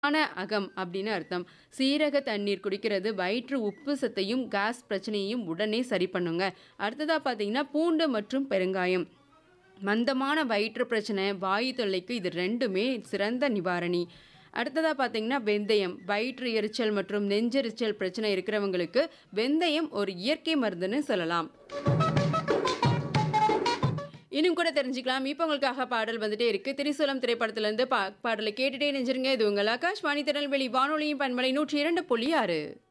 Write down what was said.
ஆன அகம் அப்படின்னு அர்த்தம். சீரக தண்ணீர் குடிக்கிறது வயிற்று உப்பு சத்தையும், கேஸ் பிரச்சனையையும் உடனே சரி பண்ணுங்க. அடுத்ததா பார்த்தீங்கன்னா, பூண்டு மற்றும் பெருங்காயம். மந்தமான வயிற்று பிரச்சனை, வாயு தொல்லைக்கு இது 2மே சிறந்த நிவாரணி. அடுத்ததா பார்த்தீங்கன்னா, வெந்தயம். வயிற்று எரிச்சல் மற்றும் நெஞ்செரிச்சல் பிரச்சனை இருக்கிறவங்களுக்கு வெந்தயம் ஒரு இயற்கை மருந்துன்னு சொல்லலாம். இன்னும் கூட தெரிஞ்சுக்கலாம். இப்ப உங்களுக்காக பாடல் வந்துட்டே இருக்கு. திரிசூலம் திரைப்படத்திலிருந்து பா பாடலை கேட்டுட்டே நெஞ்சிருங்க. இது உங்கள் ஆகாஷ்வாணி திருநெல்வேலி வானொலியின் பண்பலை 102.6